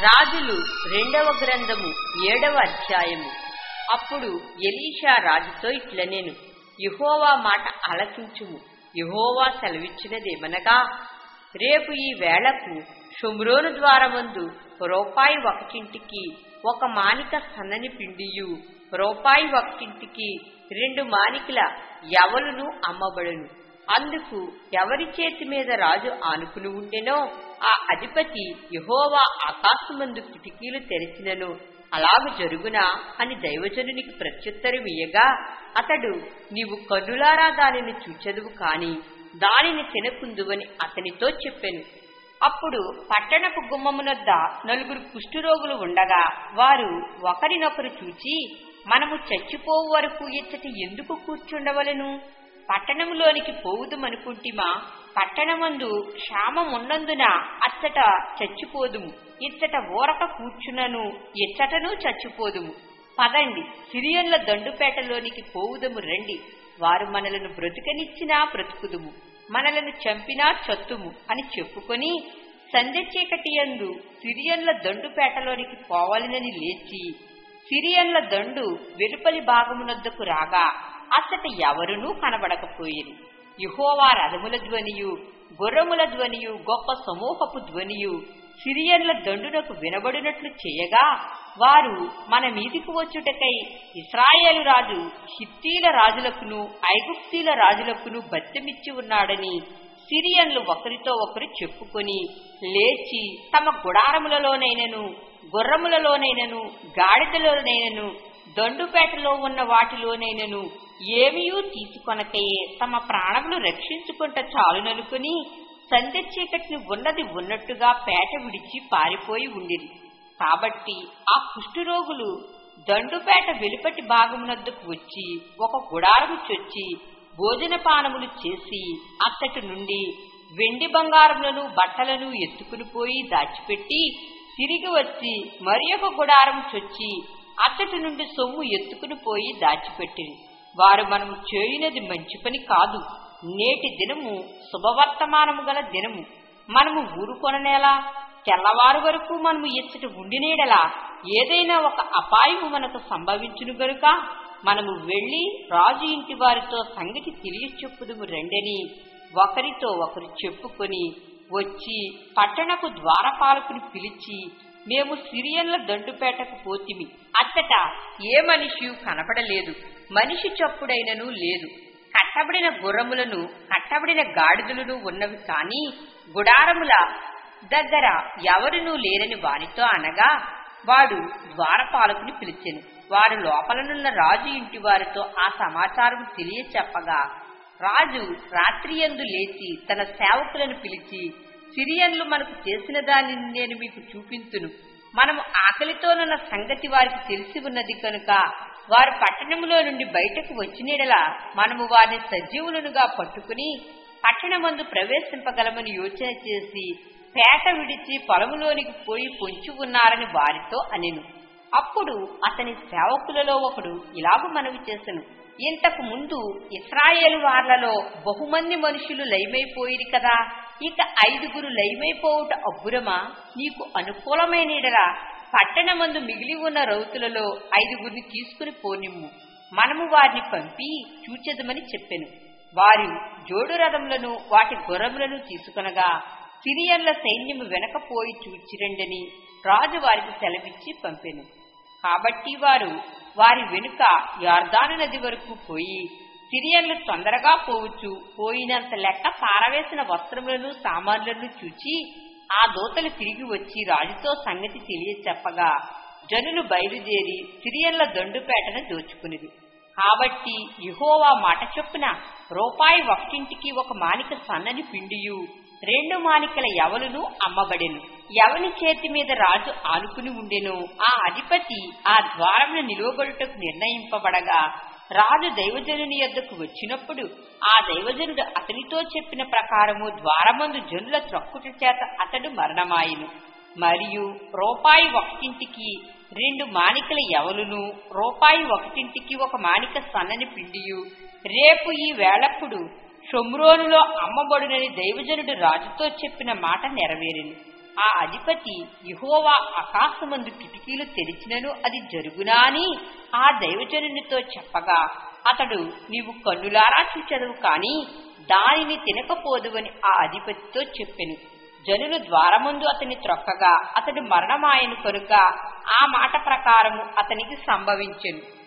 రాజులు రెండవ గ్రంథము ఏడవ అధ్యాయము అప్పుడు ఎలీషా రాజుతో ఇట్ల నేను యహోవా మాట ఆలకించుము యహోవా సెలవిచ్చినదేమనగా రేపు ఈ వేళకు షుమ్రోను ద్వారమందు రూపాయి ఒకటింటికి ఒక మానిక సన్నని పిండియు రూపాయి ఒకటింటికి రెండు మానికల ఎవలును అమ్మబడును అందుకు ఎవరి చేతి మీద రాజు ఆనుకుని ఉండెనో ఆ అధిపతి యహోవా ఆకాశమందు కిటికీలు తెరిచినను అలాగు జరుగునా అని దైవజనునికి ప్రత్యుత్తరం ఇయ్యగా అతడు నీవు కన్నులారా దానిని చూచెదువు కాని దానిని తినకుందువని అతనితో చెప్పెను అప్పుడు పట్టణపు గుమ్మమునొద్ద నలుగురు కుష్ఠురోగులు ఉండగా వారు ఒకరినొకరు చూచి మనము చచ్చిపోవు వరకు ఇచ్చటి ఎందుకు కూర్చుండవలను పట్టణములోనికి పోవుదుమనుకుంటిమా పట్టణమందు క్షామమున్నందున అచ్చట చచ్చిపోదుము ఇచ్చట ఊరక కూర్చునను ఇచ్చటను చచ్చిపోదుము పదండి సిరియన్ల దండుపేటలోనికి పోవుదము రండి వారు మనలను బ్రతుకనిచ్చినా బ్రతుకుదుము మనలను చంపినా చత్తుము అని చెప్పుకొని సంధ్య చీకటియందు సిరియన్ల దండుపేటలోనికి పోవాలనని లేచి సిరియన్ల దండు వెలుపలి భాగమునొద్దకు రాగా అచ్చట ఎవరునూ కనబడకపోయేది యుహోవా రథముల ధ్వనియు గుర్రముల ధ్వనియు గొప్ప సమూహపు ధ్వనియు సిరియన్ల దండునకు వినబడినట్లు చేయగా వారు మన మీదికి వచ్చుటకై ఇస్రాయేలు రాజు హిత్తీల రాజులకును ఐగుప్తీల రాజులకును బత్తెమిచ్చి ఉన్నాడని సిరియన్లు ఒకరితో ఒకరు చెప్పుకొని లేచి తమ గుడారములలోనైనను గుర్రములలోనైనను గాడిదలోనైనను దండుపేటలో ఉన్న వాటిలోనైనను ఏమీయూ తీసుకొనకయే తమ ప్రాణములు రక్షించుకుంట చాలుననుకుని సంధ్య చీకటిని ఉన్నది ఉన్నట్టుగా పేట విడిచి పారిపోయి ఉండిరి కాబట్టి ఆ కుష్ఠురోగులు దండుపేట వెలుపటి భాగమునద్దకు వచ్చి ఒక గుడారము చొచ్చి భోజనపానములు చేసి అత్తటి నుండి వెండి బంగారములను బట్టలను ఎత్తుకుని పోయి దాచిపెట్టి తిరిగి వచ్చి మరి ఒక గుడారం చొచ్చి అత్తటి నుండి సొమ్ము ఎత్తుకుని పోయి దాచిపెట్టింది వారు మనము చేయునది మంచి పని కాదు నేటి దినము శుభవర్తమానము గల దినము మనము ఊరుకొననేలా తెల్లవారు వరకు మనము ఇచ్చటి ఉండినేడలా ఏదైనా ఒక అపాయము మనకు సంభవించును గనుక మనము వెళ్లి రాజు ఇంటి వారితో సంగతి తెలియ చెప్పుదుము రండని ఒకరితో ఒకరు చెప్పుకొని వచ్చి పట్టణపు ద్వారపాలకుని పిలిచి మేము సిరియన్ల దండుపేటకు పోతిమి అచ్చట ఏ మనిషి కనపడలేదు మనిషి చప్పుడైనను లేదు కట్టబడిన గుర్రములను కట్టబడిన గాడిదలను ఉన్నవి కాని గుడారముల దగ్గర ఎవరునూ లేరని వారితో అనగా వాడు ద్వారపాలకుని పిలిచెను వారు లోపలనున్న రాజు ఇంటి వారితో ఆ సమాచారం తెలియచెప్పగా రాజు రాత్రియందు లేచి తన సేవకులను పిలిచి సిరియన్లు మనకు చేసిన దానిని నేను మీకు చూపింతును మనము ఆకలితోనున్న సంగతి వారికి తెలిసి ఉన్నది కనుక వారు పట్టణములో నుండి బయటకు వచ్చినలా మనము వారిని సజీవులనుగా పట్టుకుని పట్టణమందు ప్రవేశింపగలమని యోచన చేసి పేట విడిచి పొలములోనికి పోయి పొంచి ఉన్నారని వారితో అనెను అప్పుడు అతని సేవకులలో ఒకడు ఇలాగు మనవి చేసెను ఇంతకు ముందు ఇస్రాయేలు వార్లలో బహుమంది మనుషులు లయమైపోయిరి కదా ఇక ఐదుగురు లయమైపోవుట అబ్బురమా నీకు అనుకూలమైనడరా పట్టణమందు మిగిలి ఉన్న రౌతులలో ఐదుగురిని తీసుకుని పోనిమ్ము మనము వారిని పంపి చూచెదమని చెప్పెను వారు జోడు రథములను వాటి గుర్రములను తీసుకొనగా సిరియన్ల సైన్యము వెనకపోయి చూచిరండని రాజు వారికి సెలవిచ్చి పంపెను కాబట్టి వారు వారి వెనుక యార్దాను నది వరకు పోయి సిరియన్లు తొందరగా పోవచ్చు పోయినంత లెక్క పారవేసిన వస్త్రములను సామాన్లను చూచి ఆ దూతలు తిరిగి వచ్చి రాజుతో సంగతి తెలియచెప్పగా జనులు బయలుదేరి సిరియన్ల దండుపేటను దోచుకునిది కాబట్టి యుహోవా మాట చొప్పున రూపాయి ఒక్కింటికి ఒక మానిక సన్నని పిండియు రెండు మానికల ఎవలును అమ్మబడెను ఎవని చేతి మీద రాజు ఆనుకుని ఉండెను ఆ అధిపతి ఆ ద్వారమును నిలువబడుటకు నిర్ణయింపబడగా రాజు దైవజనుని యొద్దకు వచ్చినప్పుడు ఆ దైవజనుడు అతనితో చెప్పిన ప్రకారము ద్వారమందు జనుల త్రక్కుట చేత అతడు మరణమాయను మరియు రూపాయి ఒకటింటికి రెండు మానికల ఎవలును రూపాయి ఒకటింటికి ఒక మానిక సన్నని పిండియు రేపు ఈ వేళప్పుడు షొమ్రోనులో అమ్మబడునని దైవజనుడు రాజుతో చెప్పిన మాట నెరవేరింది ఆ అధిపతి యహోవా ఆకాశమందు కిటికీలు తెరిచినను అది జరుగునా అని ఆ దైవజనునితో చెప్పగా అతడు నీవు కన్నులారా చూచెదవు కాని దానిని తినకపోదువని ఆ అధిపతితో చెప్పెను జనులు ద్వారముందు అతని త్రొక్కగా అతడు మరణమాయను కనుక ఆ మాట ప్రకారము అతనికి సంభవించెను